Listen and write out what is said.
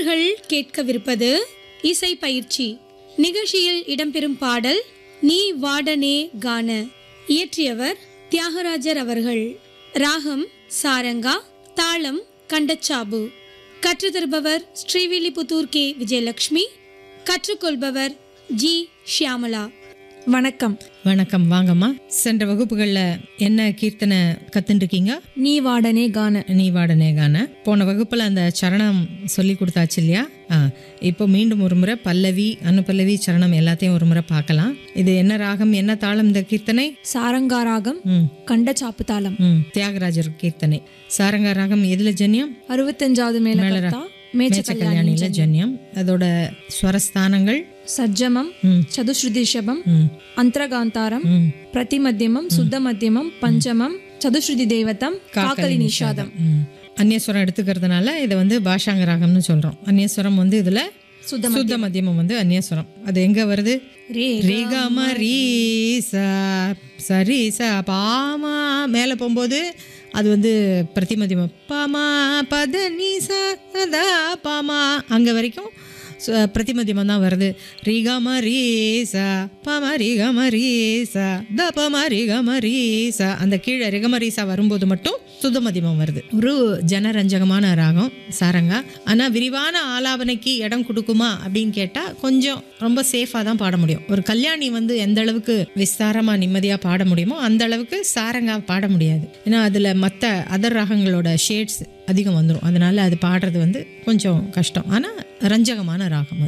நேயர்கள் கேட்கவிருப்பது இசை பயிற்சி நிகழ்ச்சியில் இடம்பெறும் பாடல் நீ வாடனே கான இயற்றியவர் தியாகராஜர் அவர்கள் ராகம் சாரங்கா தாளம் கண்டச்சாபு கற்றுத்தருபவர் ஸ்ரீவில்லிபுத்தூர் கே விஜயலட்சுமி கற்றுக்கொள்பவர் ஜி ஷியாமலா வணக்கம் வணக்கம் வாங்கம்மா சென்ற வகுப்புகளில் என்ன கீர்த்தனை கத்துட்டுருக்கீங்க நீ வாடனே கான நீ வாடனே கான போன வகுப்பில் அந்த சரணம் சொல்லி கொடுத்தாச்சு இல்லையா ஆ இப்போ மீண்டும் ஒரு முறை பல்லவி அனுபல்லவி சரணம் எல்லாத்தையும் ஒரு முறை பார்க்கலாம் இது என்ன ராகம் என்ன தாளம் இந்த கீர்த்தனை சாரங்காராகம் ம் கண்ட சாப்பு தாளம் ம் தியாகராஜர் கீர்த்தனை சாரங்க ராகம் எதில் ஜன்யம் அறுபத்தஞ்சாவது மேலகர்த்தா மேச்ச மேச்ச கல்யாணியில் ஜன்யம் அதோட ஸ்வரஸ்தானங்கள் சஜ்ஜமம் ம் சதுஸ்ருதி ரிஷபம் ம் அந்தரகாந்தாரம் ம் பிரதிமத்தியமம் சுத்த மத்தியமம் பஞ்சமம் சதுஸ்ருதி தெய்வத்தம் காக்கலி நிஷாதம் ம். அந்நியஸ்வரம் எடுத்துக்கிறதுனால இதை வந்து பாஷாங்க ராகம்னு சொல்கிறோம் அந்நியஸ்வரம் வந்து இதில் சுத்த சுத்த மத்தியமம் வந்து அந்நியஸ்வரம் அது எங்கே வருது ரே ரிகம ரீசா சரிசா பாமா மேலே போகும்போது அது வந்து பிரதிமதிமம் பாமா பத நீசா சதா பாமா அங்கே வரைக்கும் சு- பிரதிமதிமம் தான் வருது ரிகம ரீசா பம ரிகம ரீசா த பம ரிகம ரீசா அந்த கீழே ரிகம ரீசா வரும்போது மட்டும் சுத்தமதிமம் வருது ஒரு ஜனரஞ்சகமான ராகம் சாரங்கா ஆனால் விரிவான ஆலாபனைக்கு இடம் கொடுக்குமா அப்படின்னு கேட்டால் கொஞ்சம் ரொம்ப சேஃபாக தான் பாட முடியும் ஒரு கல்யாணி வந்து எந்த அளவுக்கு விஸ்தாரமாக நிம்மதியாக பாட முடியுமோ அந்த அளவுக்கு சாரங்கா பாட முடியாது ஏன்னா அதில் மற்ற அதர் ராகங்களோட ஷேட்ஸ் அதிகம் வந்துடும் அதனால அது பாடுறது வந்து கொஞ்சம் கஷ்டம் ஆனால் ரஞ்சகமான ராகம் அது